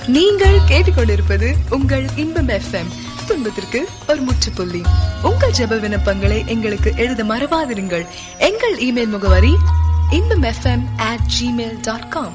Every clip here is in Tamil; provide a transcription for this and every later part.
நீங்கள் கேட்டுக்கொண்டிருப்பது உங்கள் இன்பம் எஃப்எம் துன்பத்திற்கு ஒரு முற்றுப்புள்ளி உங்கள் ஜெப விண்ணப்பங்களை எங்களுக்கு எழுத மறவாதிருங்கள் எங்கள் இமெயில் முகவரி Inbam FM at Gmail dot com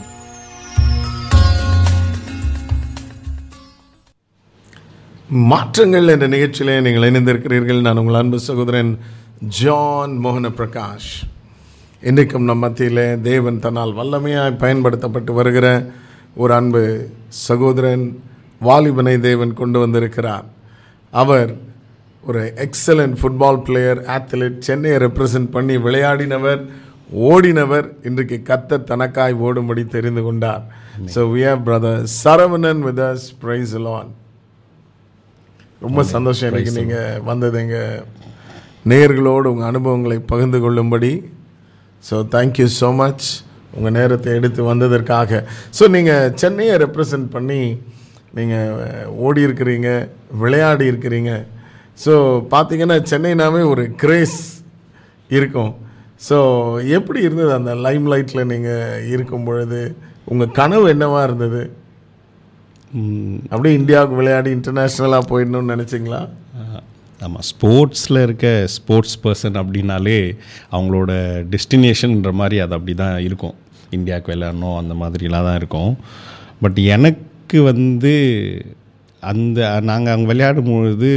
மாற்றங்கள் என்ற நிகழ்ச்சியிலே நீங்கள் இணைந்திருக்கிறீர்கள் நான் உங்கள் அன்பு சகோதரன் ஜான் மோகன பிரகாஷ் இன்றைக்கும் நம் மத்தியிலே தேவன் தன்னால் வல்லமையாய் பயன்படுத்தப்பட்டு வருகிற ஒரு அன்பு சகோதரன் வாலிபனை தேவன் கொண்டு வந்திருக்கிறார் அவர் ஒரு எக்ஸலண்ட் ஃபுட்பால் பிளேயர் ஆத்லெட் சென்னையை ரெப்ரசன்ட் பண்ணி விளையாடினவர் ஓடினவர் இன்றைக்கு கத்த தனக்காய் ஓடும்படி தெரிந்து கொண்டார் so we have brother Saravanan with us praise lord ரொம்ப சந்தோஷம் எனக்கு நீங்கள் வந்தது எங்கள் நேயர்களோடு உங்கள் அனுபவங்களை பகிர்ந்து கொள்ளும்படி ஸோ தேங்க்யூ ஸோ மச் உங்கள் நேரத்தை எடுத்து வந்ததற்காக ஸோ நீங்கள் சென்னையை ரெப்ரசன்ட் பண்ணி நீங்கள் ஓடி இருக்கிறீங்க விளையாடி இருக்கிறீங்க ஸோ பார்த்தீங்கன்னா சென்னைனாவே ஒரு கிரேஸ் இருக்கும் ஸோ எப்படி இருந்தது அந்த லைம் லைட்டில் நீங்கள் இருக்கும் பொழுது உங்கள் கனவு என்னவா இருந்தது அப்படியே இந்தியாவுக்கு விளையாடி இன்டர்நேஷ்னலாக போயிடணும்னு நினச்சிங்களா ஆமாம் ஸ்போர்ட்ஸில் இருக்க ஸ்போர்ட்ஸ் பர்சன் அப்படின்னாலே அவங்களோட டெஸ்டினேஷன்ன்ற மாதிரி அது அப்படி தான் இருக்கும் இந்தியாவுக்கு விளையாடணும் அந்த மாதிரிலாம் தான் இருக்கும் பட் எனக்கு வந்து அந்த நாங்கள் அங்கே விளையாடும் பொழுது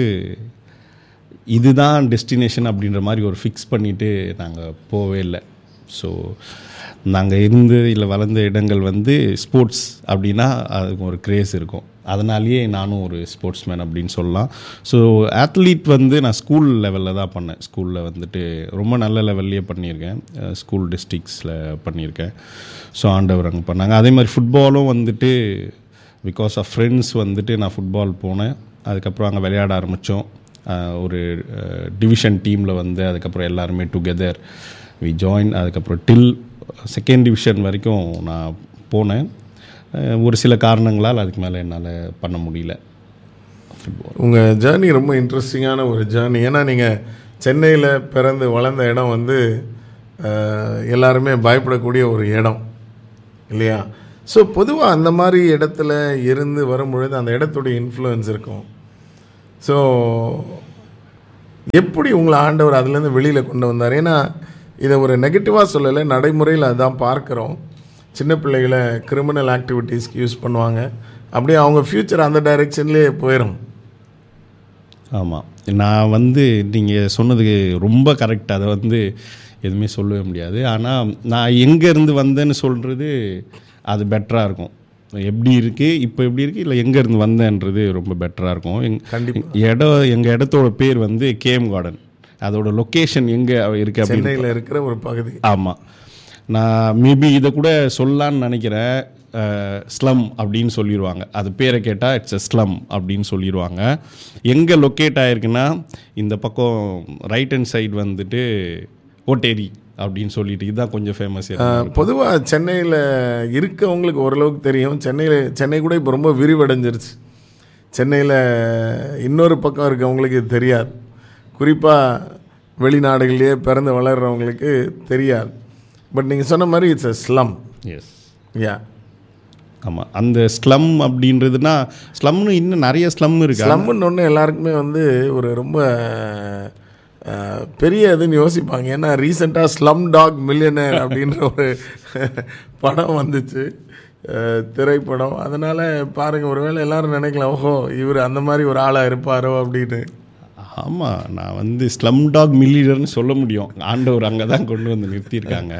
இதுதான் டெஸ்டினேஷன் அப்படின்ற மாதிரி ஒரு ஃபிக்ஸ் பண்ணிவிட்டு நாங்கள் போகவே இல்லை ஸோ நாங்கள் இருந்து இல்லை வளர்ந்த இடங்கள் வந்து ஸ்போர்ட்ஸ் அப்படின்னா அதுக்கு ஒரு க்ரேஸ் இருக்கும் அதனாலேயே நானும் ஒரு ஸ்போர்ட்ஸ் மேன் அப்படின்னு சொல்லலாம் ஸோ ஆத்லீட் வந்து நான் ஸ்கூல் லெவலில் தான் பண்ணேன் ஸ்கூலில் வந்துட்டு ரொம்ப நல்ல லெவல்லையே பண்ணியிருக்கேன் ஸ்கூல் டிஸ்ட்ரிக்ஸில் பண்ணியிருக்கேன் ஸோ ஆண்டவர் அங்கே பண்ணாங்க அதே மாதிரி ஃபுட்பாலும் வந்துட்டு பிகாஸ் ஆஃப் ஃப்ரெண்ட்ஸ் வந்துட்டு நான் ஃபுட்பால் போனேன் அதுக்கப்புறம் அங்கே விளையாட ஆரம்பித்தோம் ஒரு டிவிஷன் டீமில் வந்து அதுக்கப்புறம் எல்லாருமே டுகெதர் வி ஜாயின் அதுக்கப்புறம் டில் செகண்ட் டிவிஷன் வரைக்கும் நான் போனேன் அஹ் ஒரு சில காரணங்களால் அதுக்கு மேலே என்னால் பண்ண முடியல ஃபுட்பால் உங்கள் ஜேர்னி ரொம்ப இன்ட்ரெஸ்டிங்கான ஒரு ஜேர்னி ஏன்னா நீங்கள் சென்னையில் பிறந்து வளர்ந்த இடம் வந்து அஹ், எல்லாருமே பயப்படக்கூடிய ஒரு இடம் இல்லையா ஸோ பொதுவாக அந்த மாதிரி இடத்துல இருந்து வரும்பொழுது அந்த இடத்துடைய இன்ஃப்ளூயன்ஸ் இருக்கும் ஸோ எப்படி உங்களை ஆண்டவர் அதுலேருந்து வெளியில் கொண்டு வந்தார் ஏன்னா இதை ஒரு நெகட்டிவாக சொல்லலை நடைமுறையில் அதுதான் பார்க்குறோம் சின்ன பிள்ளைகளை கிரிமினல் ஆக்டிவிட்டீஸ்க்கு யூஸ் பண்ணுவாங்க அப்படியே அவங்க ஃப்யூச்சர் அந்த டைரெக்ஷன்லேயே போயிடும் ஆமாம் நான் வந்து நீங்கள் சொன்னது ரொம்ப கரெக்ட் அதை வந்து எதுவுமே சொல்லவே முடியாது ஆனால் நான் எங்கேருந்து வந்தேன்னு சொல்கிறது அது பெட்டராக இருக்கும் எப்படி இருக்குது இப்போ எப்படி இருக்குது இல்லை எங்கேருந்து வந்தேன்றது ரொம்ப பெட்டராக இருக்கும் எங் கண்டிப்பா. இடம் எங்கள் இடத்தோட பேர் வந்து கேம் கார்டன் அதோட லொக்கேஷன் எங்கே இருக்குது அப்படின்னு சென்னையில் இருக்கிற ஒரு பகுதி ஆமாம் நான் மேபி இதை கூட சொல்லலான்னு நினைக்கிறேன் ஸ்லம் அப்படின்னு சொல்லிடுவாங்க அது பேரை கேட்டால் இட்ஸ் எ ஸ்லம் அப்படின்னு சொல்லிடுவாங்க எங்கே லொக்கேட் ஆயிருக்குன்னா இந்த பக்கம் ரைட் ஹேண்ட் சைடு வந்துட்டு ஓட்டேரி அப்படின்னு சொல்லிட்டு இதுதான் கொஞ்சம் ஃபேமஸ் பொதுவாக சென்னையில் இருக்கவங்களுக்கு ஓரளவுக்கு தெரியும் சென்னையில் சென்னை கூட இப்போ ரொம்ப விரிவடைஞ்சிருச்சு சென்னையில் இன்னொரு பக்கம் இருக்கவங்களுக்கு இது தெரியாது குறிப்பாக வெளிநாடுகளிலேயே பிறந்து வளர்கிறவங்களுக்கு தெரியாது பட் நீங்கள் சொன்ன மாதிரி it's a slum yes ya ஆமாம் அந்த ஸ்லம் அப்படின்றதுனா ஸ்லம்னு இன்னும் நிறைய ஸ்லம் இருக்கு ஸ்லம்முன்னு ஒன்று எல்லாருக்குமே வந்து ஒரு ரொம்ப அஹ், பெரிய இதுன்னு யோசிப்பாங்க ஏன்னா ரீசெண்டாக ஸ்லம் டாக் மில்லியனர் அப்படின்ற ஒரு படம் வந்துச்சு அஹ், திரைப்படம் அதனால் பாருங்கள் ஒருவேளை எல்லாரும் நினைக்கலாம் ஓஹோ இவர் அந்த மாதிரி ஒரு ஆளாக இருப்பாரோ அப்படின்னு ஆமாம் நான் வந்து ஸ்லம் டாக் மில்லியனர்னு சொல்ல முடியும் ஆண்டவர் அங்கே தான் கொண்டு வந்து நிறுத்தியிருக்காங்க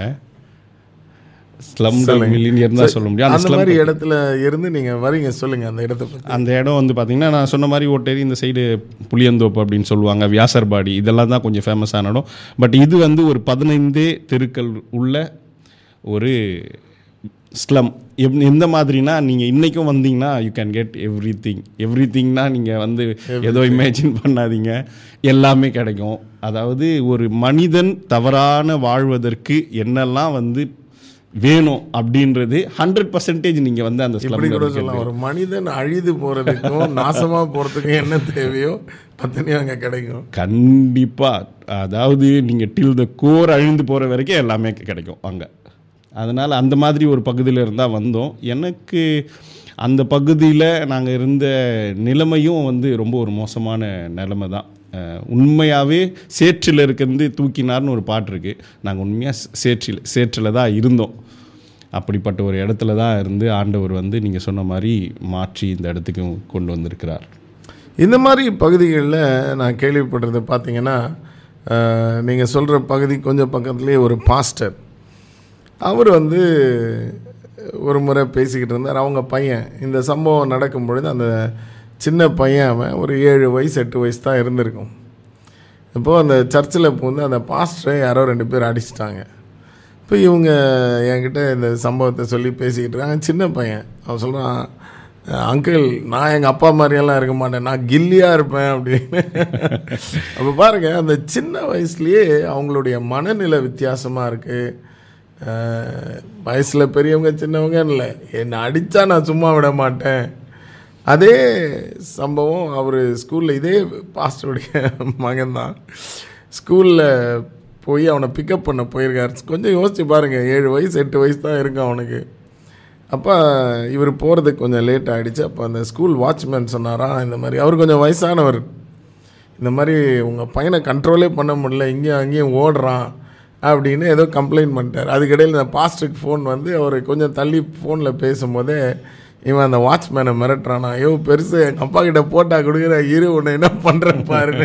ஸ்லம் டாக் மில்லியனர் தான் சொல்ல முடியும் அந்த அந்த slum மாதிரி இடத்துல இருந்து நீங்கள் வரீங்க சொல்லுங்கள் அந்த இடத்த பற்றி அந்த இடம் வந்து பார்த்தீங்கன்னா நான் சொன்ன மாதிரி ஓட்டேரி இந்த சைடு புளியந்தோப்பு அப்படின்னு சொல்லுவாங்க வியாசர்பாடி இதெல்லாம் தான் கொஞ்சம் ஃபேமஸான இடம் பட் இது வந்து ஒரு பதினைந்தே தெருக்கள் உள்ள ஒரு ஸ்லம் எப் எந்த மாதிரினா நீங்கள் இன்றைக்கும் வந்தீங்கன்னா you can get everything every திங்னா நீங்கள் வந்து ஏதோ இமேஜின் பண்ணாதீங்க எல்லாமே கிடைக்கும் அதாவது ஒரு மனிதன் தவறான வாழ்வதற்கு என்னெல்லாம் வந்து வேணும் அப்படின்றது ஹண்ட்ரட் பர்சன்டேஜ் நீங்கள் வந்து அந்த இப்படி ஸ்லம் கூட சொல்லலாம் ஒரு மனிதன் அழிது போகிறதுக்கும் நாசமாக போகிறதுக்கும் என்ன தேவையோ அத்தனையும் அங்கே கிடைக்கும் கண்டிப்பாக அதாவது நீங்கள் டில் த கோர் அழிந்து போகிற வரைக்கும் எல்லாமே கிடைக்கும் அங்கே அதனால் அந்த மாதிரி ஒரு பகுதியில் இருந்தால் வந்தோம் எனக்கு அந்த பகுதியில் நாங்கள் இருந்த நிலைமையும் வந்து ரொம்ப ஒரு மோசமான நிலைமை தான் அஹ், உண்மையாகவே சேற்றில் இருக்கிறது தூக்கினார்னு ஒரு பாட்டு இருக்குது நாங்கள் உண்மையாக சேற்றில் சேற்றில் தான் இருந்தோம் அப்படிப்பட்ட ஒரு இடத்துல தான் இருந்து ஆண்டவர் வந்து நீங்கள் சொன்ன மாதிரி மாற்றி இந்த இடத்துக்கு கொண்டு வந்திருக்கிறார் இந்த மாதிரி பகுதிகளில் நான் கேள்விப்படுறது பார்த்தீங்கன்னா நீங்கள் சொல்கிற பகுதி கொஞ்சம் பக்கத்துலேயே ஒரு பாஸ்டர் அவர் வந்து ஒரு முறை பேசிக்கிட்டு இருந்தார் அவங்க பையன் இந்த சம்பவம் நடக்கும் பொழுது அந்த சின்ன பையன் அவன் ஒரு ஏழு வயசு எட்டு வயசு தான் இருந்திருக்கும் இப்போது அந்த சர்ச்சில் பூந்து அந்த பாஸ்டரை யாரோ ரெண்டு பேர் அடிச்சிட்டாங்க இப்போ இவங்க என்கிட்ட இந்த சம்பவத்தை சொல்லி பேசிக்கிட்டு இருக்காங்க சின்ன பையன் அவன் சொல்கிறான் அங்கிள் நான் எங்கள் அப்பா மாதிரியெல்லாம் இருக்க மாட்டேன் நான் கில்லியாக இருப்பேன் அப்படின்னு அப்போ பாருங்கள் அந்த சின்ன வயசுலேயே அவங்களுடைய மனநிலை வித்தியாசமாக இருக்குது வயசில் பெரியவங்க சின்னவங்க இல்லை என்னை அடித்தா நான் சும்மா விட மாட்டேன் அதே சம்பவம் அவர் ஸ்கூலில் இதே பாஸ்டருடைய மகன் தான் ஸ்கூலில் போய் அவனை பிக்கப் பண்ண போயிருக்காரு கொஞ்சம் யோசிச்சு பாருங்கள் ஏழு வயசு எட்டு வயசு தான் இருக்கும் அவனுக்கு அப்போ இவர் போகிறதுக்கு கொஞ்சம் லேட் ஆகிடுச்சு அப்போ அந்த ஸ்கூல் வாட்ச்மேன் சொன்னாரா இந்த மாதிரி அவர் கொஞ்சம் வயசானவர் இந்த மாதிரி உங்கள் பையனை கண்ட்ரோலே பண்ண முடியல இங்கேயும் அங்கேயும் ஓடுறான் அப்படின்னு ஏதோ கம்ப்ளைண்ட் பண்ணிட்டார் அதுக்கிடையில் இந்த பாஸ்டருக்கு ஃபோன் வந்து அவர் கொஞ்சம் தள்ளி ஃபோனில் பேசும்போதே இவன் அந்த வாட்ச்மேனை மிரட்டுறானா ஐயோ பெருசு எங்கள் அப்பா கிட்ட போட்டா கொடுக்குற இரு உன்னை என்ன பண்ணுறேன் பாருன்னு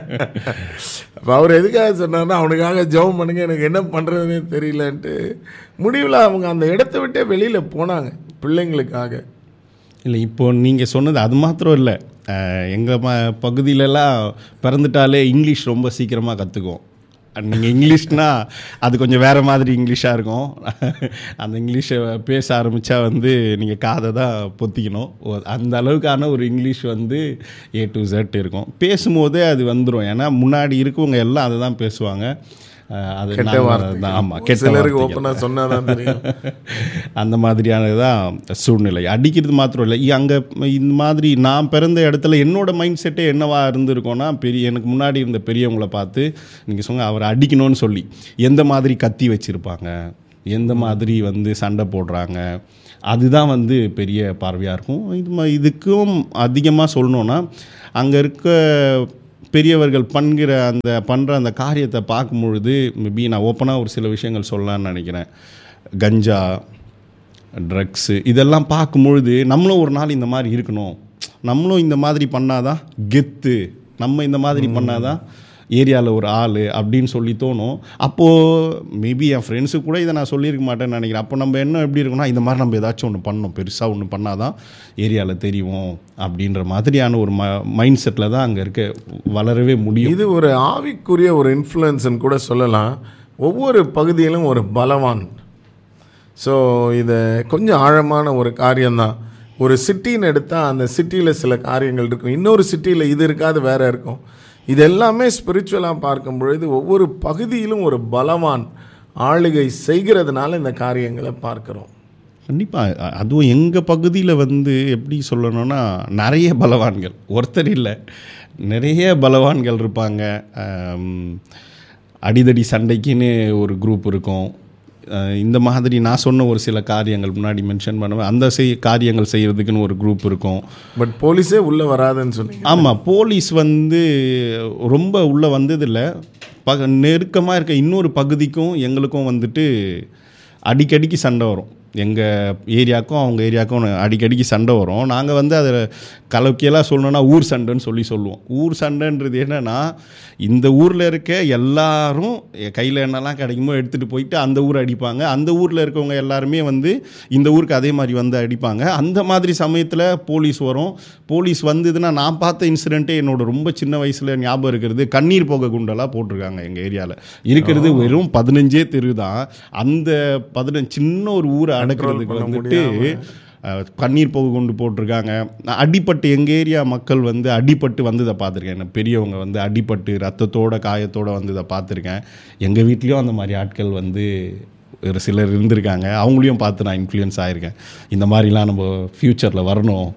அப்போ அவர் எதுக்காக சொன்னார்னா அவனுக்காக ஜெபம் பண்ணுங்க எனக்கு என்ன பண்ணுறதுனே தெரியலன்ட்டு முடிவில் அவங்க அந்த இடத்த விட்டே வெளியில் போனாங்க பிள்ளைங்களுக்காக இல்லை இப்போ நீங்கள் சொன்னது அது மாத்திரம் இல்லை எங்கள் ம பகுதியிலலாம் பிறந்துட்டாலே இங்கிலீஷ் ரொம்ப சீக்கிரமாக கற்றுக்குவோம் நீங்கள் இங்கிலீஷ்னா அது கொஞ்சம் வேறு மாதிரி இங்கிலீஷாக இருக்கும் அந்த இங்கிலீஷை பேச ஆரம்பித்தா வந்து நீங்கள் காதை தான் பொத்திக்கணும் ஓ- அந்த அளவுக்கான ஒரு இங்கிலீஷ் வந்து ஏ டு Z இருக்கும் பேசும்போதே அது வந்துடும் ஏன்னா முன்னாடி இருக்கவங்க எல்லாம் அதை தான் பேசுவாங்க அஹ் அது கெட்ட நாங்க வார்த்தை தான் ஆமாம் கெட்ட சிலருக்கு வார்த்தைகள். ஓப்பனாக சொன்னால் தான் தெரியும் அந்த மாதிரியானது தான் சூழ்நிலை அடிக்கிறது மாத்திரம் இல்லை அங்கே இந்த மாதிரி நான் பிறந்த இடத்துல என்னோட மைண்ட் செட்டே என்னவா இருந்திருக்கோன்னா பெரிய எனக்கு முன்னாடி இருந்த பெரியவங்களை பார்த்து நீங்கள் சொங்க அவரை அடிக்கணும்னு சொல்லி எந்த மாதிரி கத்தி வச்சுருப்பாங்க எந்த மாதிரி வந்து சண்டை போடுறாங்க அதுதான் வந்து பெரிய பார்வையாக இருக்கும் இது ம- இதுக்கும் அதிகமாக சொல்லணுன்னா அங்கே இருக்க பெரியவர்கள் பண்ணுகிற அந்த பண்ணுற அந்த காரியத்தை பார்க்கும் பொழுது மேபி நான் ஓப்பனாக ஒரு சில விஷயங்கள் சொல்லலாம்னு நினைக்கிறேன் கஞ்சா ட்ரக்ஸு இதெல்லாம் பார்க்கும்பொழுது நம்மளும் ஒரு நாள் இந்த மாதிரி இருக்கணும் நம்மளும் இந்த மாதிரி பண்ணாதான் கெத்து நம்ம இந்த மாதிரி பண்ணாதான் ஏரியாவில் ஒரு ஆள் அப்படின்னு சொல்லி தோணும் அப்போது மேபி என் ஃப்ரெண்ட்ஸுக்கு கூட இதை நான் சொல்லியிருக்க மாட்டேன்னு நினைக்கிறேன் அப்போ நம்ம என்ன எப்படி இருக்குன்னா இந்த மாதிரி நம்ம ஏதாச்சும் ஒன்று பண்ணணும் பெருசாக ஒன்று பண்ணாதான் ஏரியாவில் தெரியும் அப்படின்ற மாதிரியான ஒரு ம மைண்ட் செட்டில் தான் அங்கே இருக்க வளரவே முடியும் இது ஒரு ஆவிக்குரிய ஒரு இன்ஃப்ளூயன்ஸ்னு கூட சொல்லலாம் ஒவ்வொரு பகுதியிலும் ஒரு பலவான் ஸோ இது கொஞ்சம் ஆழமான ஒரு காரியம்தான் ஒரு சிட்டின்னு எடுத்தால் அந்த சிட்டியில் சில காரியங்கள் இருக்கும் இன்னொரு சிட்டியில் இது இருக்காது வேற இருக்கும் இது எல்லாமே ஸ்பிரிச்சுவலாக பார்க்கும் பொழுது ஒவ்வொரு பகுதியிலும் ஒரு பலவான் ஆளுகை செய்கிறதுனால இந்த காரியங்களை பார்க்குறோம் கண்டிப்பாக அதுவும் எங்கள் பகுதியில் வந்து எப்படி சொல்லணும்னா நிறைய பலவான்கள் ஒருத்தர் இல்லை நிறைய பலவான்கள் இருப்பாங்க ஆம், அடிதடி சண்டைக்குன்னு ஒரு குரூப் இருக்கும் அஹ், இந்த மாதிரி நான் சொன்ன ஒரு சில காரியங்கள் முன்னாடி மென்ஷன் பண்ணுவேன் அந்த செய் காரியங்கள் செய்கிறதுக்குன்னு ஒரு குரூப் இருக்கும் பட் போலீஸே உள்ளே வராதுன்னு சொன்னீங்க ஆமாம் போலீஸ் வந்து ரொம்ப உள்ளே வந்ததில்லை பக நெருக்கமாக இருக்க இன்னொரு பகுதிக்கும் எங்களுக்கும் வந்துட்டு அடிக்கடிக்கு சண்டை வரும் எங்கள் ஏரியாவுக்கும் அவங்க ஏரியாவுக்கும் அடிக்கடிக்கு சண்டை வரும் நாங்கள் வந்து அதை கலக்கியெல்லாம் சொல்லணும்னா ஊர் சண்டைன்னு சொல்லி சொல்லுவோம் ஊர் சண்டைன்றது என்னென்னா இந்த ஊரில் இருக்க எல்லாரும் கையில் என்னெல்லாம் கிடைக்குமோ எடுத்துகிட்டு போயிட்டு அந்த ஊரை அடிப்பாங்க அந்த ஊரில் இருக்கவங்க எல்லாருமே வந்து இந்த ஊருக்கு அதே மாதிரி வந்து அடிப்பாங்க அந்த மாதிரி சமயத்தில் போலீஸ் வரும் போலீஸ் வந்ததுன்னா நான் பார்த்த இன்சிடென்ட்டே என்னோட ரொம்ப சின்ன வயசில் ஞாபகம் இருக்கிறது கண்ணீர் போக குண்டெல்லாம் போட்டிருக்காங்க எங்கள் ஏரியாவில் இருக்கிறது வெறும் பதினஞ்சே தெரு தான் அந்த பதினஞ்சு சின்ன ஒரு ஊரை அடக்கிறதுக்கு பண்ண வந்துட்டு அஹ், கண்ணீர் போக கொண்டு போட்டிருக்காங்க நான் அடிபட்டு எங்கள் ஏரியா மக்கள் வந்து அடிபட்டு வந்ததை பார்த்துருக்கேன் என்ன பெரியவங்க வந்து அடிபட்டு ரத்தத்தோட காயத்தோட வந்ததை பார்த்துருக்கேன் எங்கள் வீட்லேயும் அந்த மாதிரி ஆட்கள் வந்து ஒரு சிலர் இருந்திருக்காங்க அவங்களையும் பார்த்து நான் இன்ஃப்ளூயன்ஸ் ஆகிருக்கேன் இந்த மாதிரிலாம் நம்ம ஃப்யூச்சரில் வரணும்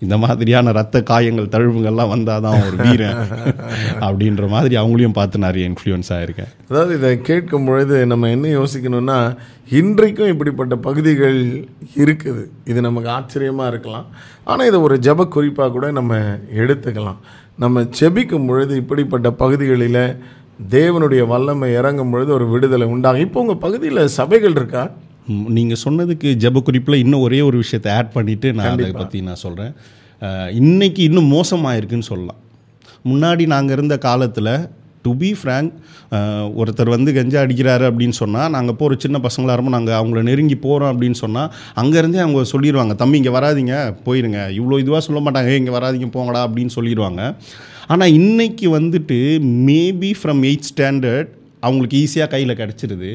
இந்த மாதிரியான ரத்த காயங்கள் தழுவுங்கள்லாம் வந்தால் தான் ஒரு வீரன் அப்படின்ற மாதிரி அவங்களையும் பார்த்து நிறைய இன்ஃப்ளூயன்ஸ் ஆகிருக்கேன் அதாவது இதை கேட்கும் பொழுது நம்ம என்ன யோசிக்கணும்னா இன்றைக்கும் இப்படிப்பட்ட பகுதிகள் இருக்குது இது நமக்கு ஆச்சரியமாக இருக்கலாம் ஆனால் இதை ஒரு ஜப குறிப்பாக கூட நம்ம எடுத்துக்கலாம் நம்ம செபிக்கும் பொழுது இப்படிப்பட்ட பகுதிகளில் தேவனுடைய வல்லமை இறங்கும் பொழுது ஒரு விடுதலை உண்டாகும் இப்போ உங்கள் பகுதியில் சபைகள் இருக்கா நீங்கள் சொன்னதுக்கு ஜெப குறிப்பில் இன்னும் ஒரே ஒரு விஷயத்தை ஆட் பண்ணிவிட்டு நான் அதை பற்றி நான் சொல்கிறேன் இன்னைக்கு இன்னும் மோசமாக இருக்குன்னு சொல்லலாம் முன்னாடி நாங்கள் இருந்த காலத்தில் டு பி ஃப்ரேங்க் ஒருத்தர் வந்து கஞ்சா அடிக்கிறாரு அப்படின்னு சொன்னால் நாங்கள் போகிற சின்ன பசங்களாக இருப்போம் நாங்கள் அவங்கள நெருங்கி போகிறோம் அப்படின்னு சொன்னால் அங்கேருந்தே அவங்க சொல்லிடுவாங்க தம்பி இங்கே வராதீங்க போயிருங்க இவ்வளோ இதுவாக சொல்ல மாட்டாங்க இங்கே வராதீங்க போங்கடா அப்படின்னு சொல்லிடுவாங்க ஆனால் இன்னைக்கு வந்துட்டு மேபி ஃப்ரம் எயிட் ஸ்டாண்டர்ட் அவங்களுக்கு ஈஸியாக கையில் கிடச்சிருது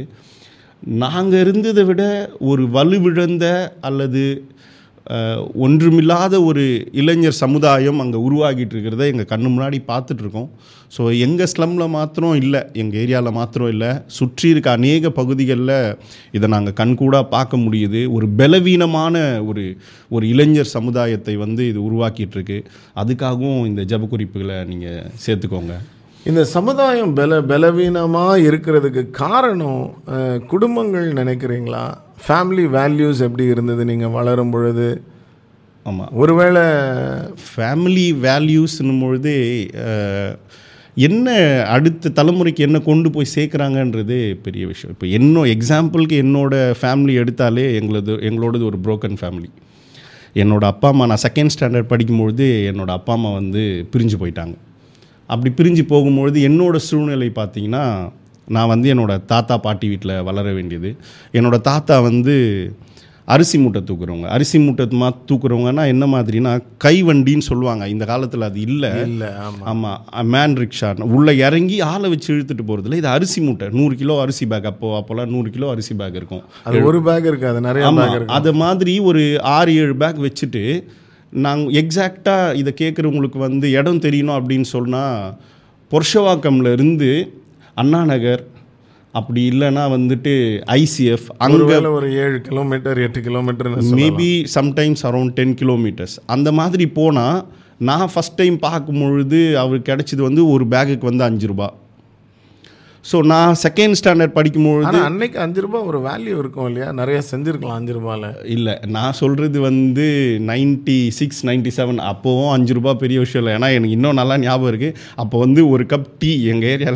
நாங்கள் இருந்ததை விட ஒரு வலுவிழந்த அல்லது அஹ், ஒன்றுமில்லாத ஒரு இளைஞர் சமுதாயம் அங்கே உருவாகிட்டு இருக்கிறத எங்கள் கண்ணு முன்னாடி பார்த்துட்ருக்கோம் ஸோ எங்கள் ஸ்லம்மில் மாத்திரம் இல்லை எங்கள் ஏரியாவில் மாத்திரம் இல்லை சுற்றி இருக்க அநேக பகுதிகளில் இதை நாங்கள் கண்கூடாக பார்க்க முடியுது ஒரு பலவீனமான ஒரு ஒரு இளைஞர் சமுதாயத்தை வந்து இது உருவாக்கிட்டு இருக்கு அதுக்காகவும் இந்த ஜப குறிப்புகளை நீங்கள் சேர்த்துக்கோங்க இந்த சமுதாயம் பல பலவீனமாக இருக்கிறதுக்கு காரணம் அஹ், குடும்பங்கள் நினைக்கிறீங்களா ஃபேமிலி வேல்யூஸ் எப்படி இருந்தது நீங்கள் வளரும் பொழுது ஆமாம் ஒருவேளை ஃபேமிலி வேல்யூஸ்னும் பொழுது அஹ், என்ன அடுத்த தலைமுறைக்கு என்ன கொண்டு போய் சேர்க்குறாங்கன்றது பெரிய விஷயம் இப்போ என்ன எக்ஸாம்பிளுக்கு என்னோட ஃபேமிலி எடுத்தாலே எங்களது எங்களோடது ஒரு broken ஃபேமிலி என்னோட அப்பா அம்மா நான் செகண்ட் ஸ்டாண்டர்ட் படிக்கும்பொழுது என்னோட அப்பா அம்மா வந்து பிரிஞ்சு போயிட்டாங்க அப்படி பிரிஞ்சு போகும்பொழுது என்னோட சூழ்நிலை பார்த்தீங்கன்னா நான் வந்து என்னோட தாத்தா பாட்டி வீட்டில் வளர வேண்டியது என்னோட தாத்தா வந்து அரிசி மூட்டை தூக்குறவங்க அரிசி மூட்டை மா தூக்குறவங்கன்னா என்ன மாதிரினா கை வண்டின்னு சொல்லுவாங்க இந்த காலத்தில் அது இல்லை இல்லை ஆமாம் ஆமாம் மேன் ரிக்ஷா உள்ளே இறங்கி ஆளை வச்சு இழுத்துட்டு போகிறதுல இது அரிசி மூட்டை நூறு கிலோ அரிசி பேக் அப்போ அப்போல்லாம் நூறு கிலோ அரிசி பேக் இருக்கும் அது ஒரு பேக் இருக்காது நிறைய ஆமா பேக் இருக்கு அது மாதிரி ஒரு ஆறு ஏழு பேக் வச்சுட்டு நாங்கள் எக்ஸாக்டாக இதை கேட்குறவங்களுக்கு வந்து இடம் தெரியணும் அப்படின்னு சொன்னால் பொர்ஷவாக்கம்ல இருந்து அண்ணா நகர் அப்படி இல்லைன்னா வந்துட்டு ஐசிஎஃப் அங்கே ஒருவேளை ஒரு ஏழு கிலோமீட்டர் எட்டு kilometre maybe sometimes around ten kilometres அந்த மாதிரி போனால் நான் ஃபஸ்ட் டைம் பார்க்கும் பொழுது அவருக்கு கிடைச்சது வந்து ஒரு பேக்குக்கு வந்து அஞ்சு ரூபா ஸோ நான் செகண்ட் ஸ்டாண்டர்ட் படிக்கும்பொழுது ஆனால் அன்னைக்கு அஞ்சு ரூபாய் ஒரு வேல்யூ இருக்கும் இல்லையா நிறைய செஞ்சிருக்கலாம் அஞ்சு ரூபாயில் இல்லை நான் சொல்கிறது வந்து நைன்ட்டி சிக்ஸ் நைன்ட்டி செவன் அப்போவும் அஞ்சு ரூபா பெரிய விஷயம் இல்லை ஏன்னா எனக்கு இன்னும் நல்லா ஞாபகம் இருக்குது அப்போ வந்து ஒரு கப் டீ எங்கள் ஏரியாவில்